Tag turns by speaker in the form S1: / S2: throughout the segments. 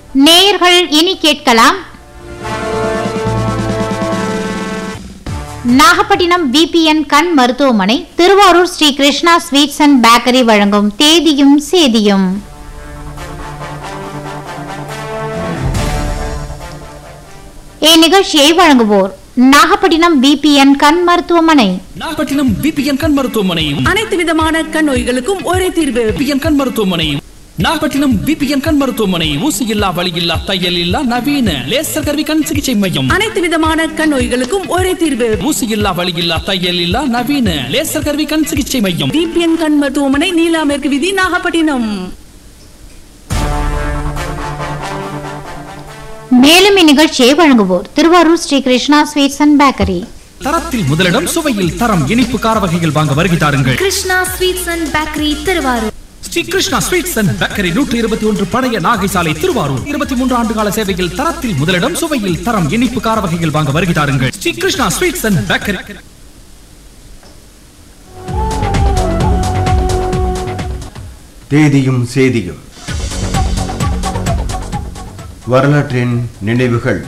S1: நேயர்கள் இனி கேட்கலாம் நாகப்பட்டினம் பிபிஎன் கண் மருத்துவமனை Thiruvarur Sri Krishna sweets and bakery வழங்கும் தேதியும் சேதியும் இந்நிகழ்ச்சியை வழங்குவோர் நாகப்பட்டினம் பிபிஎன் கண் மருத்துவமனை
S2: நாகப்பட்டினம் பிபிஎன் கண் மருத்துவமனை
S3: அனைத்து விதமான கண் நோய்களுக்கும் ஒரே தீர்வு
S2: பிபிஎன் கண் மருத்துவமனை நாகப்பட்டினம் பிபிஎன் கண் மருத்துவமனை ஊசி இல்லா வலி இல்லா தையல் இல்லா நவீன லேசர் கருவி கண் சிகிச்சை மையம்
S3: அனைத்து விதமான கண் நோய்களுக்கும் ஒரே தீர்வு
S2: ஊசி இல்லா வலி இல்லா தையல் இல்லா நவீன லேசர் கருவி கண் சிகிச்சை மையம்
S3: டிபிஎன் கண் மருத்துவமனை நீலா மேற்கு விதி நாகப்பட்டினம்
S1: மேலும் இந்நிகழ்ச்சியை வழங்குவோர் Thiruvarur Sri Krishna sweets and bakery
S2: தரத்தில் முதலிடம் சுவையில் தரம் இனிப்பு கார வகைகள் வாங்க வருகை தாருங்கள்
S4: Krishna sweets and bakery Thiruvarur
S2: Sri Krishna sweets and bakery நூற்றி இருபத்தி ஒன்று பழைய நாகை சாலை திருவாரூர் இருபத்தி மூன்று ஆண்டு கால சேவையில் தரத்தில் முதலிடம் சுவையில் தரம் இனிப்பு கார வகைகள் வாங்க வருகை தாருங்கள் Sri Krishna sweets and bakery
S5: தேதியும் சேதியும் வரலாற்றின் நினைவுகள்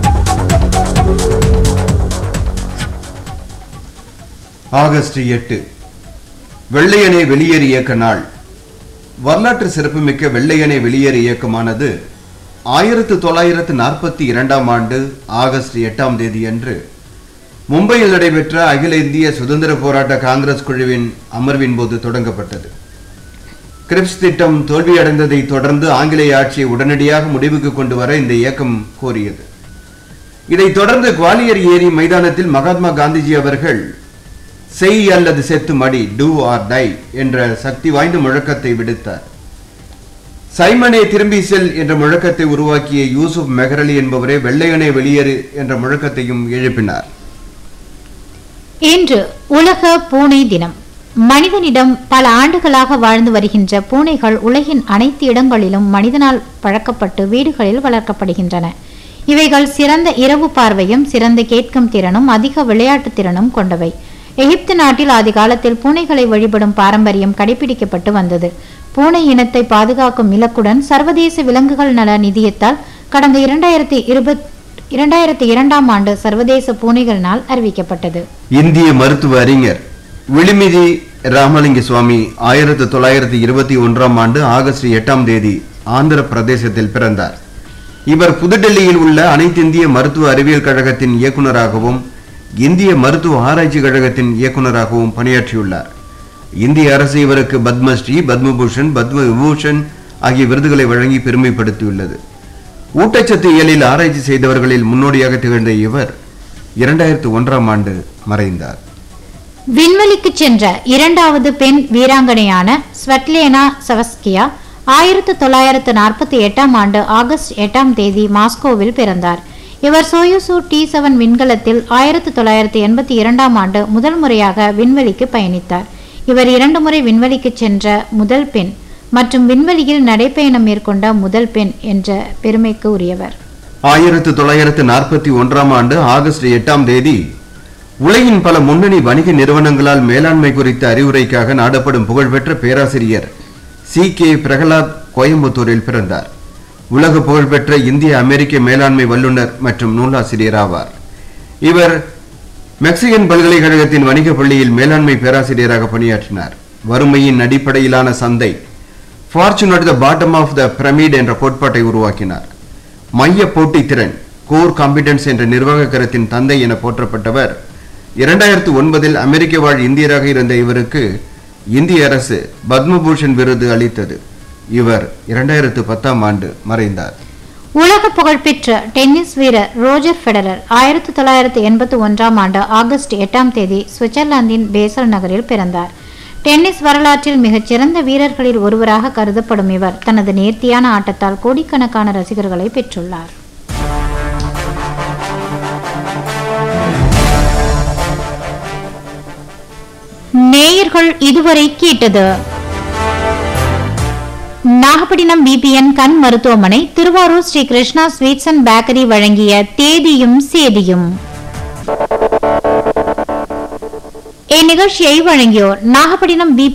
S5: ஆகஸ்ட் எட்டு வெள்ளையனே வெளியேறு இயக்க நாள் வரலாற்று சிறப்புமிக்க வெள்ளையனே வெளியேறு இயக்கமானது ஆயிரத்து தொள்ளாயிரத்து நாற்பத்தி இரண்டாம் ஆண்டு ஆகஸ்ட் எட்டாம் தேதியன்று மும்பையில் நடைபெற்ற அகில இந்திய சுதந்திர போராட்ட காங்கிரஸ் குழுவின் அமர்வின் போது தொடங்கப்பட்டது கிரிப்ஸ் திட்டம் தோல்வியடைந்ததை தொடர்ந்து ஆங்கிலேய ஆட்சியை உடனடியாக முடிவுக்கு கொண்டு வர இந்த இயக்கம் கோரியது இதைத் தொடர்ந்து குவாலியர் ஏரி மைதானத்தில் மகாத்மா காந்திஜி அவர்கள் செய் அல்லது செத்து மடி டூ ஆர் டை என்ற சக்தி வாய்ந்த முழக்கத்தை விடுத்தார் சைமனே திரும்பி செல் என்ற முழக்கத்தை உருவாக்கிய யூசுப் மெஹரலி என்பவரே வெள்ளையனே வெளியேறு என்ற முழக்கத்தையும் எழுப்பினார்
S1: இன்று உலக பூனை தினம் மனிதனிடம் பல ஆண்டுகளாக வாழ்ந்து வருகின்ற பூனைகள் உலகின் அனைத்து இடங்களிலும் மனிதனால் பழக்கப்பட்டு வீடுகளில் வளர்க்கப்படுகின்றன இவைகள் சிறந்த இரவு பார்வையும் சிறந்த கேட்கும் திறனும் அதிக விளையாட்டு திறனும் கொண்டவை எகிப்து நாட்டில் ஆதி காலத்தில் பூனைகளை வழிபடும் பாரம்பரியம் கடைபிடிக்கப்பட்டு வந்தது பூனை இனத்தை பாதுகாக்கும் இலக்குடன் சர்வதேச விலங்குகள் நல நிதியத்தால் கடந்த இரண்டாயிரத்தி இருபத் இரண்டாயிரத்தி இரண்டாம் ஆண்டு சர்வதேச பூனைகள் நாள் அறிவிக்கப்பட்டது
S5: இந்திய மருத்துவ அறிஞர் விளிமிதி ராமலிங்க சுவாமி ஆயிரத்து தொள்ளாயிரத்தி இருபத்தி ஒன்றாம் ஆண்டு ஆகஸ்ட் எட்டாம் தேதி ஆந்திர பிரதேசத்தில் பிறந்தார் இவர் புதுடெல்லியில் உள்ள அனைத்திந்திய மருத்துவ அறிவியல் கழகத்தின் இயக்குநராகவும் இந்திய மருத்துவ ஆராய்ச்சி கழகத்தின் இயக்குநராகவும் பணியாற்றியுள்ளார் இந்திய அரசு இவருக்கு பத்மஸ்ரீ பத்மபூஷன் பத்ம விபூஷன் ஆகிய விருதுகளை வழங்கி பெருமைப்படுத்தியுள்ளது ஊட்டச்சத்து இயலில் ஆராய்ச்சி செய்தவர்களில் முன்னோடியாக திகழ்ந்த இவர் இரண்டாயிரத்து ஒன்றாம் ஆண்டு மறைந்தார்
S1: விண்வெளிக்கு சென்ற இரண்டாவது பெண் வீராங்கனையான ஸ்வெட்லேனா சவஸ்கியா ஆயிரத்து தொள்ளாயிரத்து நாற்பத்தி எட்டாம் ஆண்டு ஆகஸ்ட் எட்டாம் தேதி மாஸ்கோவில் பிறந்தார் இவர் சோயுசு டி செவன் விண்கலத்தில் ஆயிரத்து தொள்ளாயிரத்து எண்பத்தி இரண்டாம் ஆண்டு முதல் முறையாக விண்வெளிக்கு பயணித்தார் இவர் இரண்டு முறை விண்வெளிக்கு சென்ற முதல் பெண் மற்றும் விண்வெளியில் நடைப்பயணம் மேற்கொண்ட முதல் பெண் என்ற பெருமைக்கு உரியவர்
S5: ஆயிரத்து தொள்ளாயிரத்து நாற்பத்தி ஒன்றாம் ஆண்டு ஆகஸ்ட் எட்டாம் தேதி உலகின் பல முன்னணி வணிக நிறுவனங்களால் மேலாண்மை குறித்த அறிவுரைக்காக நாடப்படும் புகழ்பெற்ற பேராசிரியர் சி கே பிரகலாத் கோயம்புத்தூரில் பிறந்தார் உலக புகழ்பெற்ற இந்திய அமெரிக்க மேலாண்மை வல்லுநர் மற்றும் நூலாசிரியர் ஆவார் இவர் மெக்சிகன் பல்கலைக்கழகத்தின் வணிக பள்ளியில் மேலாண்மை பேராசிரியராக பணியாற்றினார் வறுமையின் அடிப்படையிலான சந்தை fortune at the bottom of the pyramid என்ற கோட்பாட்டை உருவாக்கினார் மைய போட்டித்திறன் கோர் காம்பிடன்ஸ் என்ற நிர்வாக கருத்தின் தந்தை என போற்றப்பட்டவர் இரண்டாயிரத்து ஒன்பதில் அமெரிக்க வாழ் இந்தியராக இருந்த இவருக்கு இந்திய அரசு பத்மபூஷன் விருது அளித்தது இவர் இரண்டாயிரத்து பத்தாம் ஆண்டு மறைந்தார்
S1: உலக புகழ்பெற்ற டென்னிஸ் வீரர் ரோஜர் ஃபெடரர் ஆயிரத்தி தொள்ளாயிரத்தி எண்பத்தி ஒன்றாம் ஆண்டு ஆகஸ்ட் எட்டாம் தேதி சுவிட்சர்லாந்தின் பேசல் நகரில் பிறந்தார் டென்னிஸ் வரலாற்றில் மிகச்சிறந்த வீரர்களில் ஒருவராக கருதப்படும் இவர் தனது நேர்த்தியான ஆட்டத்தால் கோடிக்கணக்கான ரசிகர்களை பெற்றுள்ளார் நேயர்கள் இதுவரை கேட்டது நாகப்பட்டினம் பிபிஎன் கண் மருத்துவமனை Thiruvarur Sri Krishna sweets and bakery வழங்கிய தேதியும் சேதியும் இந்நிகழ்ச்சியை வழங்கியோர் நாகப்பட்டினம் பி